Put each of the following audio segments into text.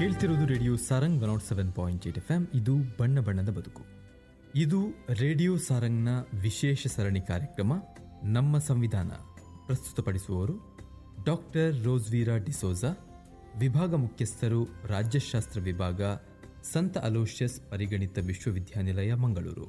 ಕೇಳ್ತಿರೋದು radio Saarang one seven point eight F M ಇದು ಬಣ್ಣ ಬಣ್ಣದ ಬದುಕು ಇದು ರೇಡಿಯೋ ಸಾರಂಗ್ನ ವಿಶೇಷ ಸರಣಿ ಕಾರ್ಯಕ್ರಮ ನಮ್ಮ ಸಂವಿಧಾನ ಪ್ರಸ್ತುತಪಡಿಸುವವರು ಡಾಕ್ಟರ್ ರೋಸ್ವೀರಾ ಡಿಸೋಜಾ ವಿಭಾಗ ಮುಖ್ಯಸ್ಥರು ರಾಜ್ಯಶಾಸ್ತ್ರ ವಿಭಾಗ ಸಂತ ಅಲೋಷಿಯಸ್ ಪರಿಗಣಿತ ವಿಶ್ವವಿದ್ಯಾನಿಲಯ ಮಂಗಳೂರು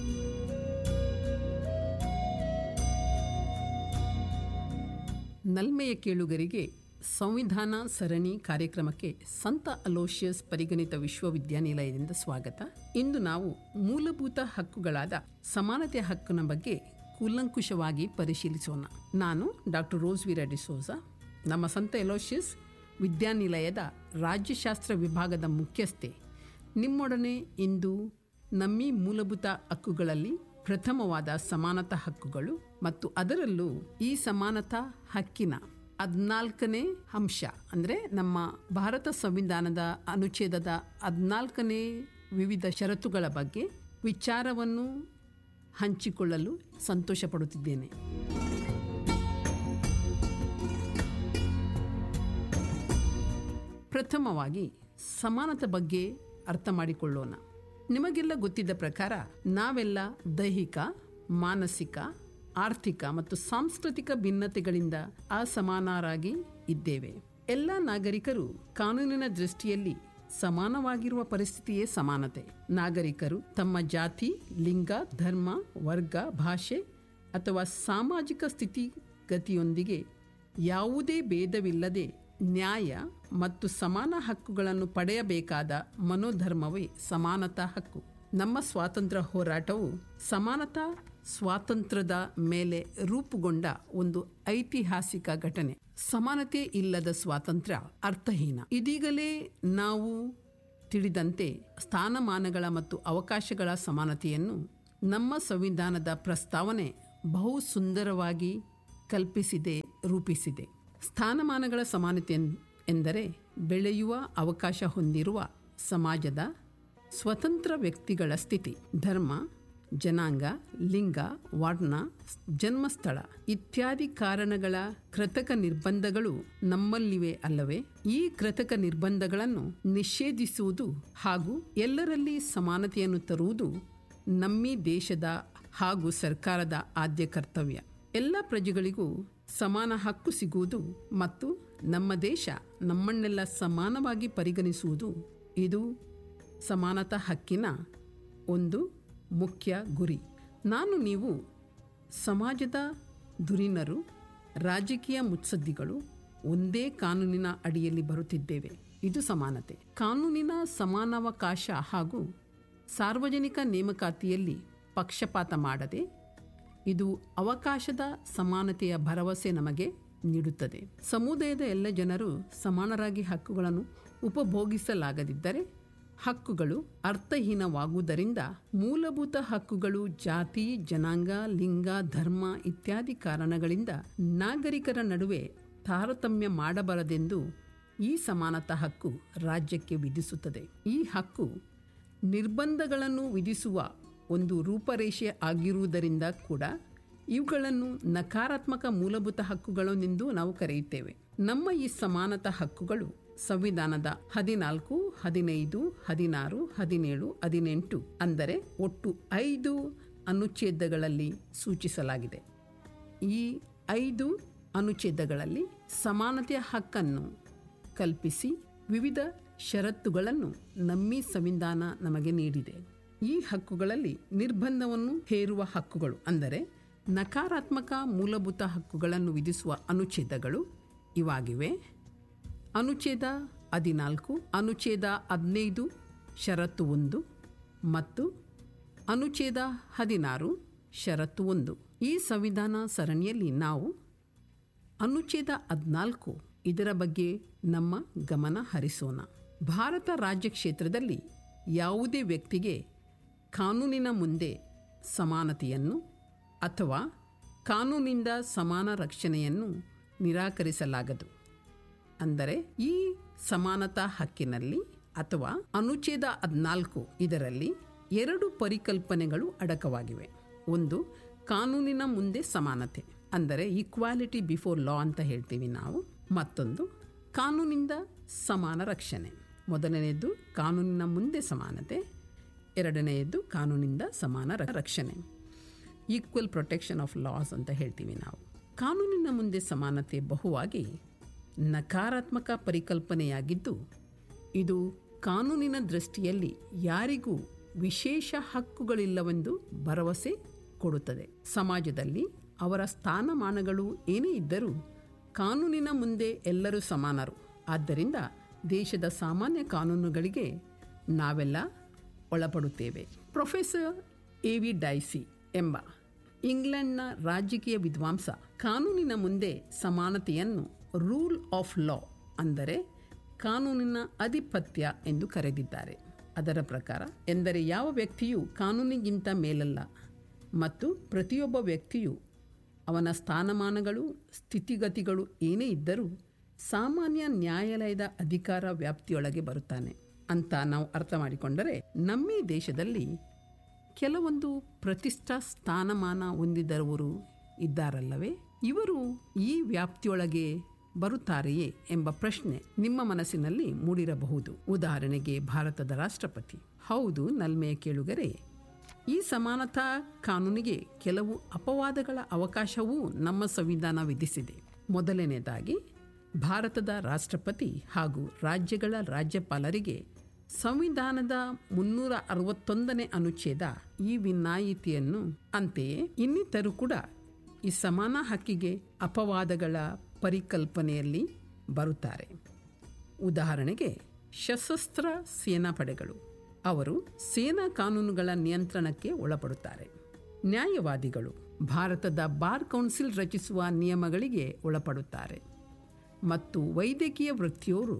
ನಲ್ಮೆಯ ಕೇಳುಗರಿಗೆ ಸಂವಿಧಾನ ಸರಣಿ ಕಾರ್ಯಕ್ರಮಕ್ಕೆ ಸಂತ ಅಲೋಷಿಯಸ್ ಪರಿಗಣಿತ ವಿಶ್ವವಿದ್ಯಾನಿಲಯದಿಂದ ಸ್ವಾಗತ ಇಂದು ನಾವು ಮೂಲಭೂತ ಹಕ್ಕುಗಳಾದ ಸಮಾನತೆ ಹಕ್ಕಿನ ಬಗ್ಗೆ ಕೂಲಂಕುಷವಾಗಿ ಪರಿಶೀಲಿಸೋಣ ನಾನು ಡಾಕ್ಟರ್ ರೋಸ್ವೀರಾ ಡಿಸೋಜಾ ನಮ್ಮ ಸಂತ ಎಲೋಷಿಯಸ್ ವಿದ್ಯಾನಿಲಯದ ರಾಜ್ಯಶಾಸ್ತ್ರ ವಿಭಾಗದ ಮುಖ್ಯಸ್ಥೆ ನಿಮ್ಮೊಡನೆ ಇಂದು ನಮ್ಮಿ ಮೂಲಭೂತ ಹಕ್ಕುಗಳಲ್ಲಿ ಪ್ರಥಮವಾದ ಸಮಾನತಾ ಹಕ್ಕುಗಳು ಮತ್ತು ಅದರಲ್ಲೂ ಈ ಸಮಾನತಾ ಹಕ್ಕಿನ ಹದಿನಾಲ್ಕನೇ ಅಂಶ ಅಂದರೆ ನಮ್ಮ ಭಾರತ ಸಂವಿಧಾನದ ಅನುಚ್ಛೇದದ ಹದಿನಾಲ್ಕನೇ ವಿವಿಧ ಷರತ್ತುಗಳ ಬಗ್ಗೆ ವಿಚಾರವನ್ನು ಹಂಚಿಕೊಳ್ಳಲು ಸಂತೋಷ ಪಡುತ್ತಿದ್ದೇನೆ ಪ್ರಥಮವಾಗಿ ಸಮಾನತೆ ಬಗ್ಗೆ ಅರ್ಥ ಮಾಡಿಕೊಳ್ಳೋಣ ನಿಮಗೆಲ್ಲ ಗೊತ್ತಿದ್ದ ಪ್ರಕಾರ ನಾವೆಲ್ಲ ದೈಹಿಕ ಮಾನಸಿಕ ಆರ್ಥಿಕ ಮತ್ತು ಸಾಂಸ್ಕೃತಿಕ ಭಿನ್ನತೆಗಳಿಂದ ಅಸಮಾನರಾಗಿ ಇದ್ದೇವೆ ಎಲ್ಲ ನಾಗರಿಕರು ಕಾನೂನಿನ ದೃಷ್ಟಿಯಲ್ಲಿ ಸಮಾನವಾಗಿರುವ ಪರಿಸ್ಥಿತಿಯೇ ಸಮಾನತೆ ನಾಗರಿಕರು ತಮ್ಮ ಜಾತಿ ಲಿಂಗ ಧರ್ಮ ವರ್ಗ ಭಾಷೆ ಅಥವಾ ಸಾಮಾಜಿಕ ಸ್ಥಿತಿಗತಿಯೊಂದಿಗೆ ಯಾವುದೇ ಭೇದವಿಲ್ಲದೆ ನ್ಯಾಯ ಮತ್ತು ಸಮಾನ ಹಕ್ಕುಗಳನ್ನು ಪಡೆಯಬೇಕಾದ ಮನೋಧರ್ಮವೇ ಸಮಾನತಾ ಹಕ್ಕು ನಮ್ಮ ಸ್ವಾತಂತ್ರ್ಯ ಹೋರಾಟವು ಸಮಾನತಾ ಸ್ವಾತಂತ್ರ್ಯದ ಮೇಲೆ ರೂಪುಗೊಂಡ ಒಂದು ಐತಿಹಾಸಿಕ ಘಟನೆ ಸಮಾನತೆ ಇಲ್ಲದ ಸ್ವಾತಂತ್ರ್ಯ ಅರ್ಥಹೀನ ಇದೀಗಲೇ ನಾವು ತಿಳಿದಂತೆ ಸ್ಥಾನಮಾನಗಳ ಮತ್ತು ಅವಕಾಶಗಳ ಸಮಾನತೆಯನ್ನು ನಮ್ಮ ಸಂವಿಧಾನದ ಪ್ರಸ್ತಾವನೆ ಬಹು ಸುಂದರವಾಗಿ ಕಲ್ಪಿಸಿದೆ ರೂಪಿಸಿದೆ ಸ್ಥಾನಮಾನಗಳ ಸಮಾನತೆ ಎನ್- ಎಂದರೆ ಬೆಳೆಯುವ ಅವಕಾಶ ಹೊಂದಿರುವ ಸಮಾಜದ ಸ್ವತಂತ್ರ ವ್ಯಕ್ತಿಗಳ ಸ್ಥಿತಿ ಧರ್ಮ ಜನಾಂಗ ಲಿಂಗ ವರ್ಣ ಜನ್ಮಸ್ಥಳ ಇತ್ಯಾದಿ ಕಾರಣಗಳ ಕೃತಕ ನಿರ್ಬಂಧಗಳು ನಮ್ಮಲ್ಲಿವೆ ಅಲ್ಲವೇ ಈ ಕೃತಕ ನಿರ್ಬಂಧಗಳನ್ನು ನಿಷೇಧಿಸುವುದು ಹಾಗೂ ಎಲ್ಲರಲ್ಲಿ ಸಮಾನತೆಯನ್ನು ತರುವುದು ನಮ್ಮಿ ದೇಶದ ಹಾಗೂ ಸರ್ಕಾರದ ಆದ್ಯ ಕರ್ತವ್ಯ ಎಲ್ಲ ಪ್ರಜೆಗಳಿಗೂ ಸಮಾನ ಹಕ್ಕು ಸಿಗುವುದು ಮತ್ತು ನಮ್ಮ ದೇಶ ನಮ್ಮನ್ನೆಲ್ಲ ಸಮಾನವಾಗಿ ಪರಿಗಣಿಸುವುದು ಇದು ಸಮಾನತಾ ಹಕ್ಕಿನ ಒಂದು ಮುಖ್ಯ ಗುರಿ ನಾನು ನೀವು ಸಮಾಜದ ಧುರೀಣರು ರಾಜಕೀಯ ಮುತ್ಸದ್ದಿಗಳು ಒಂದೇ ಕಾನೂನಿನ ಅಡಿಯಲ್ಲಿ ಬರುತ್ತಿದ್ದೇವೆ ಇದು ಸಮಾನತೆ ಕಾನೂನಿನ ಸಮಾನಾವಕಾಶ ಹಾಗೂ ಸಾರ್ವಜನಿಕ ನೇಮಕಾತಿಯಲ್ಲಿ ಪಕ್ಷಪಾತ ಮಾಡದೆ ಇದು ಅವಕಾಶದ ಸಮಾನತೆಯ ಭರವಸೆ ನಮಗೆ ನೀಡುತ್ತದೆ ಸಮುದಾಯದ ಎಲ್ಲ ಜನರು ಸಮಾನರಾಗಿ ಹಕ್ಕುಗಳನ್ನು ಉಪಭೋಗಿಸಲಾಗದಿದ್ದರೆ ಹಕ್ಕುಗಳು ಅರ್ಥಹೀನವಾಗುವುದರಿಂದ ಮೂಲಭೂತ ಹಕ್ಕುಗಳು ಜಾತಿ ಜನಾಂಗ ಲಿಂಗ ಧರ್ಮ ಇತ್ಯಾದಿ ಕಾರಣಗಳಿಂದ ನಾಗರಿಕರ ನಡುವೆ ತಾರತಮ್ಯ ಮಾಡಬಾರದೆಂದು ಈ ಸಮಾನತಾ ಹಕ್ಕು ರಾಜ್ಯಕ್ಕೆ ವಿಧಿಸುತ್ತದೆ ಈ ಹಕ್ಕು ನಿರ್ಬಂಧಗಳನ್ನು ವಿಧಿಸುವ ಒಂದು ರೂಪರೇಷೆ ಆಗಿರುವುದರಿಂದ ಕೂಡ ಇವುಗಳನ್ನು ನಕಾರಾತ್ಮಕ ಮೂಲಭೂತ ಹಕ್ಕುಗಳೆಂದು ನಾವು ಕರೆಯುತ್ತೇವೆ ನಮ್ಮ ಈ ಸಮಾನತಾ ಹಕ್ಕುಗಳು ಸಂವಿಧಾನದ ಹದಿನಾಲ್ಕು ಹದಿನೈದು ಹದಿನಾರು ಹದಿನೇಳು ಹದಿನೆಂಟು ಅಂದರೆ ಒಟ್ಟು ಐದು ಅನುಚ್ಛೇದಗಳಲ್ಲಿ ಸೂಚಿಸಲಾಗಿದೆ ಈ ಐದು ಅನುಚ್ಛೇದಗಳಲ್ಲಿ ಸಮಾನತೆಯ ಹಕ್ಕನ್ನು ಕಲ್ಪಿಸಿ ವಿವಿಧ ಷರತ್ತುಗಳನ್ನು ನಮ್ಮಿ ಸಂವಿಧಾನ ನಮಗೆ ನೀಡಿದೆ ಈ ಹಕ್ಕುಗಳಲ್ಲಿ ನಿರ್ಬಂಧವನ್ನು ಹೇರುವ ಹಕ್ಕುಗಳು ಅಂದರೆ ನಕಾರಾತ್ಮಕ ಮೂಲಭೂತ ಹಕ್ಕುಗಳನ್ನು ವಿಧಿಸುವ ಅನುಚ್ಛೇದಗಳು ಇವಾಗಿವೆ ಅನುಚ್ಛೇದ ಹದಿನಾಲ್ಕು ಅನುಚ್ಛೇದ ಹದಿನೈದು ಷರತ್ತು ಒಂದು ಮತ್ತು ಅನುಚ್ಛೇದ ಹದಿನಾರು ಷರತ್ತು ಒಂದು ಈ ಸಂವಿಧಾನ ಸರಣಿಯಲ್ಲಿ ನಾವು ಅನುಚ್ಛೇದ ಹದಿನಾಲ್ಕು ಇದರ ಬಗ್ಗೆ ನಮ್ಮ ಗಮನ ಹರಿಸೋಣ ಭಾರತ ರಾಜ್ಯ ಕ್ಷೇತ್ರದಲ್ಲಿ ಯಾವುದೇ ವ್ಯಕ್ತಿಗೆ ಕಾನೂನಿನ ಮುಂದೆ ಸಮಾನತೆಯನ್ನು ಅಥವಾ ಕಾನೂನಿಂದ ಸಮಾನ ರಕ್ಷಣೆಯನ್ನು ನಿರಾಕರಿಸಲಾಗದು ಅಂದರೆ ಈ ಸಮಾನತಾ ಹಕ್ಕಿನಲ್ಲಿ ಅಥವಾ ಅನುಚ್ಛೇದ ಹದಿನಾಲ್ಕು ಇದರಲ್ಲಿ ಎರಡು ಪರಿಕಲ್ಪನೆಗಳು ಅಡಕವಾಗಿವೆ ಒಂದು ಕಾನೂನಿನ ಮುಂದೆ ಸಮಾನತೆ ಅಂದರೆ ಈಕ್ವಾಲಿಟಿ ಬಿಫೋರ್ ಲಾ ಅಂತ ಹೇಳ್ತೀವಿ ನಾವು ಮತ್ತೊಂದು ಕಾನೂನಿಂದ ಸಮಾನ ರಕ್ಷಣೆ ಮೊದಲನೆಯದು ಕಾನೂನಿನ ಮುಂದೆ ಸಮಾನತೆ ಎರಡನೆಯದು ಕಾನೂನಿಂದ ಸಮಾನ ರ- ರಕ್ಷಣೆ ಈಕ್ವಲ್ ಪ್ರೊಟೆಕ್ಷನ್ ಆಫ್ ಲಾಸ್ ಅಂತ ಹೇಳ್ತೀವಿ ನಾವು ಕಾನೂನಿನ ಮುಂದೆ ಸಮಾನತೆ ಬಹುವಾಗಿ ನಕಾರಾತ್ಮಕ ಪರಿಕಲ್ಪನೆಯಾಗಿದ್ದು ಇದು ಕಾನೂನಿನ ದೃಷ್ಟಿಯಲ್ಲಿ ಯಾರಿಗೂ ವಿಶೇಷ ಹಕ್ಕುಗಳಿಲ್ಲವೆಂದು ಭರವಸೆ ಕೊಡುತ್ತದೆ ಸಮಾಜದಲ್ಲಿ ಅವರ ಸ್ಥಾನಮಾನಗಳು ಏನೇ ಇದ್ದರೂ ಕಾನೂನಿನ ಮುಂದೆ ಎಲ್ಲರೂ ಸಮಾನರು ಆದ್ದರಿಂದ ದೇಶದ ಸಾಮಾನ್ಯ ಕಾನೂನುಗಳಿಗೆ ನಾವೆಲ್ಲ ಒಳಪಡುತ್ತೇವೆ ಪ್ರೊಫೆಸರ್ ಎ ವಿ ಡೈಸಿ ಎಂಬ ಇಂಗ್ಲೆಂಡ್ನ ರಾಜಕೀಯ ವಿದ್ವಾಂಸ ಕಾನೂನಿನ ಮುಂದೆ ಸಮಾನತೆಯನ್ನು ರೂಲ್ ಆಫ್ ಲಾ ಅಂದರೆ ಕಾನೂನಿನ ಅಧಿಪತ್ಯ ಎಂದು ಕರೆದಿದ್ದಾರೆ ಅದರ ಪ್ರಕಾರ ಎಂದರೆ ಯಾವ ವ್ಯಕ್ತಿಯು ಕಾನೂನಿಗಿಂತ ಮೇಲಲ್ಲ ಮತ್ತು ಪ್ರತಿಯೊಬ್ಬ ವ್ಯಕ್ತಿಯು ಅವನ ಸ್ಥಾನಮಾನಗಳು ಸ್ಥಿತಿಗತಿಗಳು ಏನೇ ಇದ್ದರೂ ಸಾಮಾನ್ಯ ನ್ಯಾಯಾಲಯದ ಅಧಿಕಾರ ವ್ಯಾಪ್ತಿಯೊಳಗೆ ಬರುತ್ತಾನೆ ಅಂತ ನಾವು ಅರ್ಥ ಮಾಡಿಕೊಂಡರೆ ನಮ್ಮ ಈ ದೇಶದಲ್ಲಿ ಕೆಲವೊಂದು ಪ್ರತಿಷ್ಠಾ ಸ್ಥಾನಮಾನ ಹೊಂದಿದವರು ಇದ್ದಾರಲ್ಲವೇ ಇವರು ಈ ವ್ಯಾಪ್ತಿಯೊಳಗೆ ಬರುತ್ತಾರೆಯೇ ಎಂಬ ಪ್ರಶ್ನೆ ನಿಮ್ಮ ಮನಸ್ಸಿನಲ್ಲಿ ಮೂಡಿರಬಹುದು ಉದಾಹರಣೆಗೆ ಭಾರತದ ರಾಷ್ಟ್ರಪತಿ ಹೌದು ನಲ್ಮೆಯ ಕೇಳುಗರೆ ಈ ಸಮಾನತಾ ಕಾನೂನಿಗೆ ಕೆಲವು ಅಪವಾದಗಳ ಅವಕಾಶವೂ ನಮ್ಮ ಸಂವಿಧಾನ ವಿಧಿಸಿದೆ ಮೊದಲನೇದಾಗಿ ಭಾರತದ ರಾಷ್ಟ್ರಪತಿ ಹಾಗೂ ರಾಜ್ಯಗಳ ರಾಜ್ಯಪಾಲರಿಗೆ ಸಂವಿಧಾನದ ಮುನ್ನೂರ ಅರವತ್ತೊಂದನೇ ಅನುಚ್ಛೇದ ಈ ವಿನಾಯಿತಿಯನ್ನು ಅಂತೆಯೇ ಇನ್ನಿತರು ಕೂಡ ಈ ಸಮಾನ ಹಕ್ಕಿಗೆ ಅಪವಾದಗಳ ಪರಿಕಲ್ಪನೆಯಲ್ಲಿ ಬರುತ್ತಾರೆ ಉದಾಹರಣೆಗೆ ಸಶಸ್ತ್ರ ಸೇನಾಪಡೆಗಳು ಅವರು ಸೇನಾ ಕಾನೂನುಗಳ ನಿಯಂತ್ರಣಕ್ಕೆ ಒಳಪಡುತ್ತಾರೆ ನ್ಯಾಯವಾದಿಗಳು ಭಾರತದ ಬಾರ್ ಕೌನ್ಸಿಲ್ ರಚಿಸುವ ನಿಯಮಗಳಿಗೆ ಒಳಪಡುತ್ತಾರೆ ಮತ್ತು ವೈದ್ಯಕೀಯ ವೃತ್ತಿಯವರು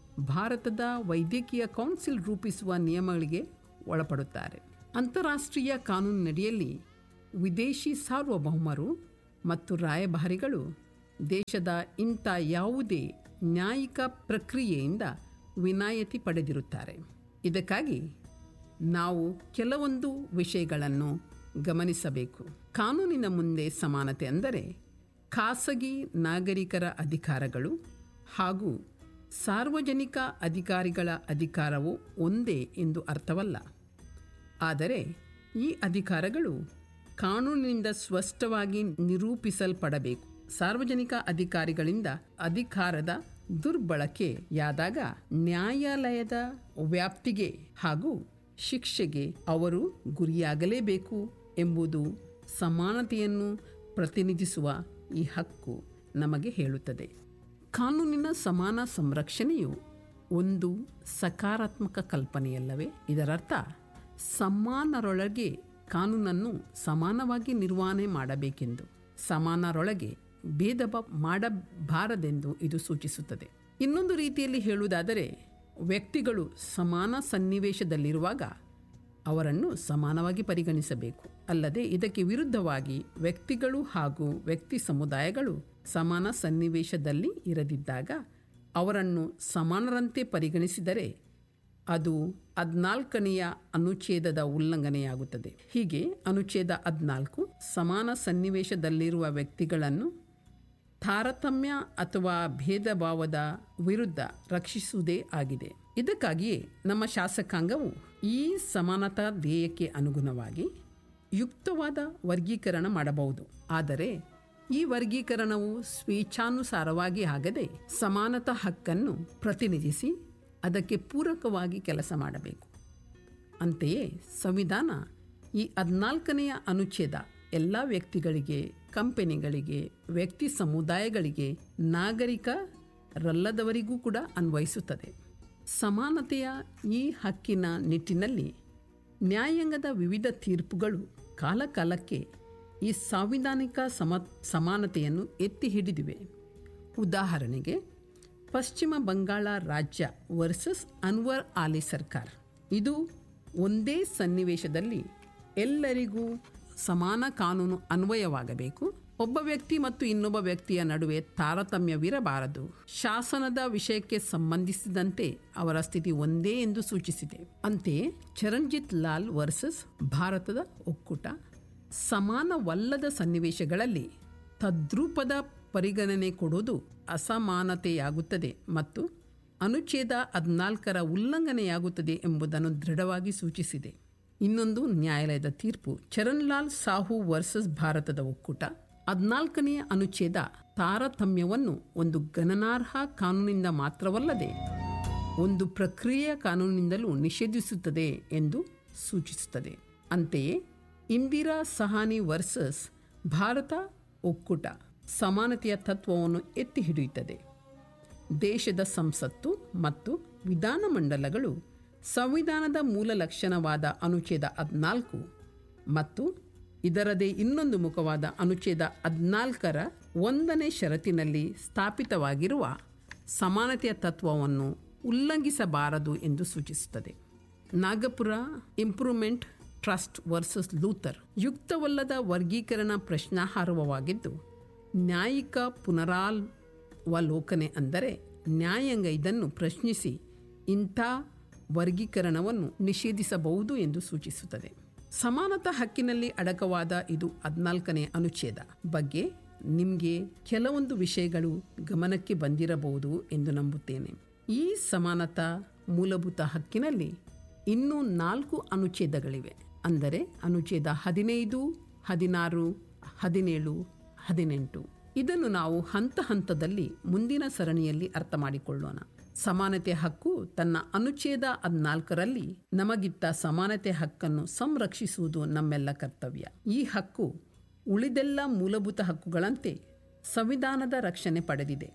ಭಾರತದ ವೈದ್ಯಕೀಯ ಕೌನ್ಸಿಲ್ ರೂಪಿಸುವ ನಿಯಮಗಳಿಗೆ ಒಳಪಡುತ್ತಾರೆ ಅಂತಾರಾಷ್ಟ್ರೀಯ ಕಾನೂನಿನಡಿಯಲ್ಲಿ ವಿದೇಶಿ ಸಾರ್ವಭೌಮರು ಮತ್ತು ರಾಯಭಾರಿಗಳು ದೇಶದ ಇಂಥ ಯಾವುದೇ ನ್ಯಾಯಿಕ ಪ್ರಕ್ರಿಯೆಯಿಂದ ವಿನಾಯಿತಿ ಪಡೆದಿರುತ್ತಾರೆ ಇದಕ್ಕಾಗಿ ನಾವು ಕೆಲವೊಂದು ವಿಷಯಗಳನ್ನು ಗಮನಿಸಬೇಕು ಕಾನೂನಿನ ಮುಂದೆ ಸಮಾನತೆ ಅಂದರೆ ಖಾಸಗಿ ನಾಗರಿಕರ ಅಧಿಕಾರಗಳು ಹಾಗೂ ಸಾರ್ವಜನಿಕ ಅಧಿಕಾರಿಗಳ ಅಧಿಕಾರವು ಒಂದೇ ಎಂದು ಅರ್ಥವಲ್ಲ ಆದರೆ ಈ ಅಧಿಕಾರಗಳು ಕಾನೂನಿನಿಂದ ಸ್ಪಷ್ಟವಾಗಿ ನಿರೂಪಿಸಲ್ಪಡಬೇಕು ಸಾರ್ವಜನಿಕ ಅಧಿಕಾರಿಗಳಿಂದ ಅಧಿಕಾರದ ದುರ್ಬಳಕೆಯಾದಾಗ ನ್ಯಾಯಾಲಯದ ವ್ಯಾಪ್ತಿಗೆ ಹಾಗೂ ಶಿಕ್ಷೆಗೆ ಅವರು ಗುರಿಯಾಗಲೇಬೇಕು ಎಂಬುದು ಸಮಾನತೆಯನ್ನು ಪ್ರತಿನಿಧಿಸುವ ಈ ಹಕ್ಕು ನಮಗೆ ಹೇಳುತ್ತದೆ ಕಾನೂನಿನ ಸಮಾನ ಸಂರಕ್ಷಣೆಯು ಒಂದು ಸಕಾರಾತ್ಮಕ ಕಲ್ಪನೆಯಲ್ಲವೇ ಇದರರ್ಥ ಸಮಾನರೊಳಗೆ ಕಾನೂನನ್ನು ಸಮಾನವಾಗಿ ನಿರ್ವಹಣೆ ಮಾಡಬೇಕೆಂದು ಸಮಾನರೊಳಗೆ ಭೇದ ಭಾವ ಮಾಡಬಾರದೆಂದು ಇದು ಸೂಚಿಸುತ್ತದೆ ಇನ್ನೊಂದು ರೀತಿಯಲ್ಲಿ ಹೇಳುವುದಾದರೆ ವ್ಯಕ್ತಿಗಳು ಸಮಾನ ಸನ್ನಿವೇಶದಲ್ಲಿರುವಾಗ ಅವರನ್ನು ಸಮಾನವಾಗಿ ಪರಿಗಣಿಸಬೇಕು ಅಲ್ಲದೆ ಇದಕ್ಕೆ ವಿರುದ್ಧವಾಗಿ ವ್ಯಕ್ತಿಗಳು ಹಾಗೂ ವ್ಯಕ್ತಿ ಸಮುದಾಯಗಳು ಸಮಾನ ಸನ್ನಿವೇಶದಲ್ಲಿ ಇರದಿದ್ದಾಗ ಅವರನ್ನು ಸಮಾನರಂತೆ ಪರಿಗಣಿಸಿದರೆ ಅದು ಹದ್ನಾಲ್ಕನೆಯ ಅನುಚ್ಛೇದದ ಉಲ್ಲಂಘನೆಯಾಗುತ್ತದೆ ಹೀಗೆ ಅನುಚ್ಛೇದ ಹದ್ನಾಲ್ಕು ಸಮಾನ ಸನ್ನಿವೇಶದಲ್ಲಿರುವ ವ್ಯಕ್ತಿಗಳನ್ನು ತಾರತಮ್ಯ ಅಥವಾ ಭೇದ ಭಾವದ ವಿರುದ್ಧ ರಕ್ಷಿಸುವುದೇ ಆಗಿದೆ ಇದಕ್ಕಾಗಿಯೇ ನಮ್ಮ ಶಾಸಕಾಂಗವು ಈ ಸಮಾನತಾ ಧ್ಯೇಯಕ್ಕೆ ಅನುಗುಣವಾಗಿ ಯುಕ್ತವಾದ ವರ್ಗೀಕರಣ ಮಾಡಬಹುದು ಆದರೆ ಈ ವರ್ಗೀಕರಣವು ಸ್ವೇಚ್ಛಾನುಸಾರವಾಗಿ ಆಗದೆ ಸಮಾನತಾ ಹಕ್ಕನ್ನು ಪ್ರತಿನಿಧಿಸಿ ಅದಕ್ಕೆ ಪೂರಕವಾಗಿ ಕೆಲಸ ಮಾಡಬೇಕು ಅಂತೆಯೇ ಸಂವಿಧಾನ ಈ ಹದಿನಾಲ್ಕನೆಯ ಅನುಚ್ಛೇದ ಎಲ್ಲ ವ್ಯಕ್ತಿಗಳಿಗೆ ಕಂಪನಿಗಳಿಗೆ ವ್ಯಕ್ತಿ ಸಮುದಾಯಗಳಿಗೆ ನಾಗರಿಕರಲ್ಲದವರಿಗೂ ಕೂಡ ಅನ್ವಯಿಸುತ್ತದೆ ಸಮಾನತೆಯ ಈ ಹಕ್ಕಿನ ನಿಟ್ಟಿನಲ್ಲಿ ನ್ಯಾಯಾಂಗದ ವಿವಿಧ ತೀರ್ಪುಗಳು ಕಾಲಕಾಲಕ್ಕೆ ಈ ಸಾಂವಿಧಾನಿಕ ಸಮ ಸಮಾನತೆಯನ್ನು ಎತ್ತಿ ಹಿಡಿದಿವೆ ಉದಾಹರಣೆಗೆ ಪಶ್ಚಿಮ ಬಂಗಾಳ ರಾಜ್ಯ ವರ್ಸಸ್ ಅನ್ವರ್ ಆಲಿ ಸರ್ಕಾರ್ ಇದು ಒಂದೇ ಸನ್ನಿವೇಶದಲ್ಲಿ ಎಲ್ಲರಿಗೂ ಸಮಾನ ಕಾನೂನು ಅನ್ವಯವಾಗಬೇಕು ಒಬ್ಬ ವ್ಯಕ್ತಿ ಮತ್ತು ಇನ್ನೊಬ್ಬ ವ್ಯಕ್ತಿಯ ನಡುವೆ ತಾರತಮ್ಯವಿರಬಾರದು ಶಾಸನದ ವಿಷಯಕ್ಕೆ ಸಂಬಂಧಿಸಿದಂತೆ ಅವರ ಸ್ಥಿತಿ ಒಂದೇ ಎಂದು ಸೂಚಿಸಿದೆ ಅಂತೆಯೇ ಚರಂಜಿತ್ ಲಾಲ್ ವರ್ಸಸ್ ಭಾರತದ ಒಕ್ಕೂಟ ಸಮಾನವಲ್ಲದ ಸನ್ನಿವೇಶಗಳಲ್ಲಿ ತದ್ರೂಪದ ಪರಿಗಣನೆ ಕೊಡುವುದು ಅಸಮಾನತೆಯಾಗುತ್ತದೆ ಮತ್ತು ಅನುಚ್ಛೇದ ಹದಿನಾಲ್ಕರ ಉಲ್ಲಂಘನೆಯಾಗುತ್ತದೆ ಎಂಬುದನ್ನು ದೃಢವಾಗಿ ಸೂಚಿಸಿದೆ ಇನ್ನೊಂದು ನ್ಯಾಯಾಲಯದ ತೀರ್ಪು ಚರಣ್ಲಾಲ್ ಸಾಹು ವರ್ಸಸ್ ಭಾರತದ ಒಕ್ಕೂಟ ಹದಿನಾಲ್ಕನೆಯ ಅನುಚ್ಛೇದ ತಾರತಮ್ಯವನ್ನು ಒಂದು ಗಣನಾರ್ಹ ಕಾನೂನಿನಿಂದ ಮಾತ್ರವಲ್ಲದೆ ಒಂದು ಪ್ರಕ್ರಿಯೆಯ ಕಾನೂನಿನಿಂದಲೂ ನಿಷೇಧಿಸುತ್ತದೆ ಎಂದು ಸೂಚಿಸುತ್ತದೆ ಅಂತೆಯೇ ಇಂದಿರಾ ಸಹಾನಿ ವರ್ಸಸ್ ಭಾರತ ಒಕ್ಕೂಟ ಸಮಾನತೆಯ ತತ್ವವನ್ನು ಎತ್ತಿ ಹಿಡಿಯುತ್ತದೆ ದೇಶದ ಸಂಸತ್ತು ಮತ್ತು ವಿಧಾನಮಂಡಲಗಳು ಸಂವಿಧಾನದ ಮೂಲ ಲಕ್ಷಣವಾದ ಅನುಚ್ಛೇದ ಹದಿನಾಲ್ಕು ಮತ್ತು ಇದರದೇ ಇನ್ನೊಂದು ಮುಖವಾದ ಅನುಚ್ಛೇದ ಹದಿನಾಲ್ಕರ ಒಂದನೇ ಷರತ್ತಿನಲ್ಲಿ ಸ್ಥಾಪಿತವಾಗಿರುವ ಸಮಾನತೆಯ ತತ್ವವನ್ನು ಉಲ್ಲಂಘಿಸಬಾರದು ಎಂದು ಸೂಚಿಸುತ್ತದೆ Nagpur improvement trust versus Luther ಯುಕ್ತವಲ್ಲದ ವರ್ಗೀಕರಣ ಪ್ರಶ್ನಾರ್ಹವಾಗಿದ್ದು ನ್ಯಾಯಿಕ ಪುನರಾವಲೋಕನೆ ಅಂದರೆ ನ್ಯಾಯಾಂಗ ಇದನ್ನು ಪ್ರಶ್ನಿಸಿ ಇಂಥ ವರ್ಗೀಕರಣವನ್ನು ನಿಷೇಧಿಸಬಹುದು ಎಂದು ಸೂಚಿಸುತ್ತದೆ ಸಮಾನತಾ ಹಕ್ಕಿನಲ್ಲಿ ಅಡಕವಾದ ಇದು ಹದಿನಾಲ್ಕನೇ ಅನುಚ್ಛೇದ ಬಗ್ಗೆ ನಿಮಗೆ ಕೆಲವೊಂದು ವಿಷಯಗಳು ಗಮನಕ್ಕೆ ಬಂದಿರಬಹುದು ಎಂದು ನಂಬುತ್ತೇನೆ ಈ ಸಮಾನತಾ ಮೂಲಭೂತ ಹಕ್ಕಿನಲ್ಲಿ ಇನ್ನೂ ನಾಲ್ಕು ಅನುಚ್ಛೇದಗಳಿವೆ ಅಂದರೆ ಅನುಚ್ಛೇದ ಹದಿನೈದು ಹದಿನಾರು ಹದಿನೇಳು ಹದಿನೆಂಟು ಇದನ್ನು ನಾವು ಹಂತ ಹಂತದಲ್ಲಿ ಮುಂದಿನ ಸರಣಿಯಲ್ಲಿ ಅರ್ಥ ಮಾಡಿಕೊಳ್ಳೋಣ ಸಮಾನತೆ ಹಕ್ಕು ತನ್ನ ಅನುಚ್ಛೇದ ಹದಿನಾಲ್ಕರಲ್ಲಿ ನಮಗಿತ್ತ ಸಮಾನತೆ ಹಕ್ಕನ್ನು ಸಂರಕ್ಷಿಸುವುದು ನಮ್ಮೆಲ್ಲ ಕರ್ತವ್ಯ ಈ ಹಕ್ಕು ಉಳಿದೆಲ್ಲ ಮೂಲಭೂತ ಹಕ್ಕುಗಳಂತೆ ಸಂವಿಧಾನದ ರಕ್ಷಣೆ ಪಡೆದಿದೆ